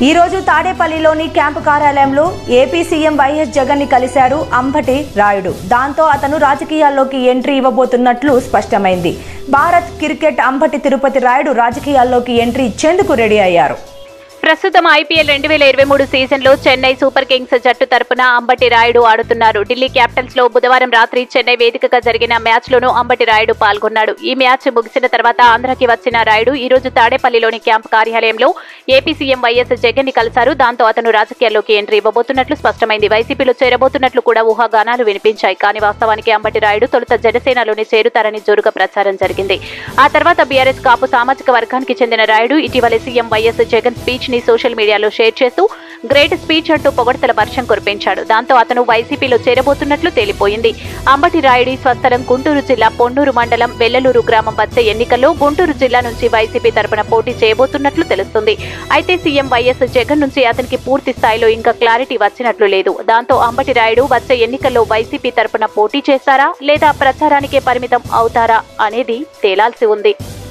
ఈ రోజు తాడేపల్లిలోని క్యాంపు కార్యాలయంలో ఏపీ సీఎం వైఎస్ జగన్ ని కలిశారు అంబటి రాయుడు దాంతో అతను రాజకీయాల్లోకి ఎంట్రీ ఇవ్వబోతున్నట్లు స్పష్టమైంది భారత్ క్రికెట్ అంబటి తిరుపతి రాయుడు రాజకీయాల్లోకి ఎంట్రీ ఇచ్చేందుకు రెడీ అయ్యారు ప్రస్తుతం ఐపీఎల్ రెండు వేల ఇరవై మూడు సీజన్లో చెన్నై సూపర్ కింగ్స్ జట్టు తరపున అంబటి రాయుడు ఆడుతున్నారు ఢిల్లీ క్యాపిటల్స్ లో బుధవారం రాత్రి చెన్నై వేదికగా జరిగిన మ్యాచ్ లోనూ అంబటి రాయుడు పాల్గొన్నాడు ఈ మ్యాచ్ ముగిసిన తర్వాత ఆంధ్రాకి వచ్చిన రాయుడు ఈ రోజు తాడేపల్లిలోని క్యాంప్ కార్యాలయంలో ఏపీ సీఎం వైఎస్ జగన్ ని కలిశారు దాంతో అతను రాజకీయాల్లోకి ఎంట్రీ ఇవ్వబోతున్నట్లు స్పష్టమైంది వైసీపీలో చేరబోతున్నట్లు కూడా ఊహాగానాలు వినిపించాయి కానీ వాస్తవానికి అంబటి రాయుడు తొలుత జనసేనలోనే చేరుతారని జోరుగా ప్రచారం జరిగింది ఆ తర్వాత బీఆర్ఎస్ కాపు సామాజిక వర్గానికి చెందిన రాయుడు ఇటీవల సీఎం వైఎస్ జగన్ స్పీచ్ ని సోషల్ మీడియాలో షేర్ చేస్తూ గ్రేట్ స్పీచ్ అంటూ పొగడ్తల వర్షం కురిపించాడు దాంతో అతను వైసీపీలో చేరబోతున్నట్లు తేలిపోయింది అంబటి రాయుడి స్వస్థలం గుంటూరు జిల్లా పొన్నూరు మండలం వెల్లలూరు గ్రామం వచ్చే ఎన్నికల్లో గుంటూరు జిల్లా నుంచి వైసీపీ తరపున పోటీ చేయబోతున్నట్లు తెలుస్తుంది అయితే సీఎం వైఎస్ జగన్ నుంచి అతనికి పూర్తి స్థాయిలో ఇంకా క్లారిటీ వచ్చినట్లు లేదు దాంతో అంబటి రాయుడు వచ్చే ఎన్నికల్లో వైసీపీ తరపున పోటీ చేస్తారా లేదా ప్రచారానికే పరిమితం అవుతారా అనేది తేలాల్సి ఉంది